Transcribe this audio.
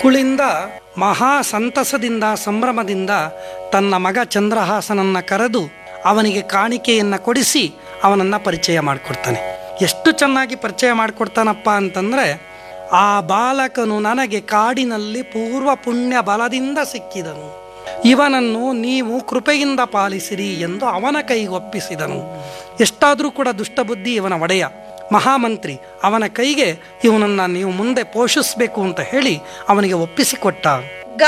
ನಕುಳಿಂದ ಮಹಾ ಸಂತಸದಿಂದ ಸಂಭ್ರಮದಿಂದ ತನ್ನ ಮಗ ಚಂದ್ರಹಾಸನನ್ನ ಕರೆದು ಅವನಿಗೆ ಕಾಣಿಕೆಯನ್ನು ಕೊಡಿಸಿ ಅವನನ್ನು ಪರಿಚಯ ಮಾಡಿಕೊಡ್ತಾನೆ ಎಷ್ಟು ಚೆನ್ನಾಗಿ ಪರಿಚಯ ಮಾಡಿಕೊಡ್ತಾನಪ್ಪ ಅಂತಂದರೆ ಆ ಬಾಲಕನು ನನಗೆ ಕಾಡಿನಲ್ಲಿ ಪೂರ್ವ ಪುಣ್ಯ ಬಲದಿಂದ ಸಿಕ್ಕಿದನು ಇವನನ್ನು ನೀವು ಕೃಪೆಯಿಂದ ಪಾಲಿಸಿರಿ ಎಂದು ಅವನ ಕೈಗೊಪ್ಪಿಸಿದನು ಎಷ್ಟಾದರೂ ಕೂಡ ದುಷ್ಟಬುದ್ಧಿ ಇವನ ಒಡೆಯ ಮಹಾಮಂತ್ರಿ ಅವನ ಕೈಗೆ ಇವನನ್ನು ನೀವು ಮುಂದೆ ಪೋಷಿಸಬೇಕು ಅಂತ ಹೇಳಿ ಅವನಿಗೆ ಒಪ್ಪಿಸಿಕೊಟ್ಟ